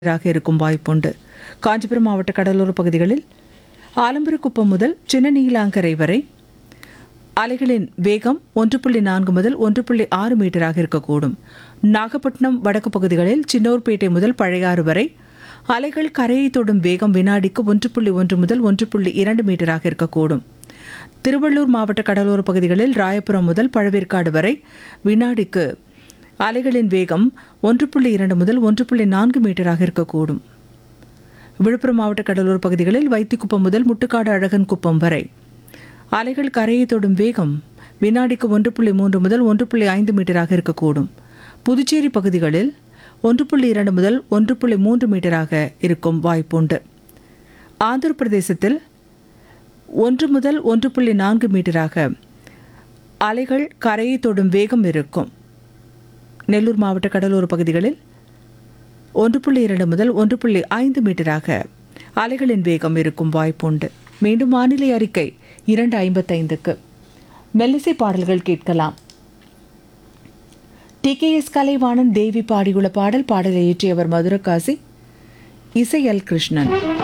ஆக இருக்கும் வாய்ப்புண்டு காஞ்சிபுரம் மாவட்ட கடலோர பகுதிகளில் ஆலம்பரக்குப்பம் முதல் சின்ன நீலாங்கரை வரை அலைகளின் வேகம் ஒன்று புள்ளி நான்கு முதல் ஒன்று புள்ளி ஆறு மீட்டராக இருக்கக்கூடும் நாகப்பட்டினம் வடக்கு பகுதிகளில் சின்னோர்பேட்டை முதல் பழையாறு வரை அலைகள் கரையை தொடும் வேகம் வினாடிக்கு ஒன்று புள்ளி ஒன்று முதல் ஒன்று புள்ளி இரண்டு மீட்டராக இருக்கக்கூடும் திருவள்ளூர் மாவட்ட கடலோர பகுதிகளில் ராயபுரம் முதல் பழவேற்காடு வரை வினாடிக்கு அலைகளின் வேகம் ஒன்று புள்ளி இரண்டு முதல் ஒன்று புள்ளி நான்கு மீட்டராக இருக்கக்கூடும் விழுப்புரம் மாவட்ட கடலோர பகுதிகளில் வைத்திக்குப்பம் முதல் முட்டுக்காடு அழகன் குப்பம் வரை அலைகள் கரையை தொடும் வேகம் வினாடிக்கு ஒன்று புள்ளி மூன்று முதல் ஒன்று புள்ளி ஐந்து மீட்டராக இருக்கக்கூடும் புதுச்சேரி பகுதிகளில் ஒன்று புள்ளி இரண்டு முதல் ஒன்று புள்ளி மூன்று மீட்டராக இருக்கும் வாய்ப்புண்டு ஆந்திர பிரதேசத்தில் ஒன்று முதல் ஒன்று புள்ளி நான்கு மீட்டராக அலைகள் கரையை தொடும் வேகம் இருக்கும் நெல்லூர் மாவட்ட கடலோர பகுதிகளில் ஒன்று புள்ளி இரண்டு முதல் ஒன்று புள்ளி ஐந்து மீட்டராக அலைகளின் வேகம் இருக்கும் வாய்ப்புண்டு மீண்டும் வானிலை அறிக்கை இரண்டு ஐம்பத்தைந்துக்கு மெல்லிசை பாடல்கள் கேட்கலாம் டிகேஎஸ் கலைவாணன் தேவி பாடியுள்ள பாடல் பாடலை இயற்றியவர் மதுரகாசி இசை எல் கிருஷ்ணன்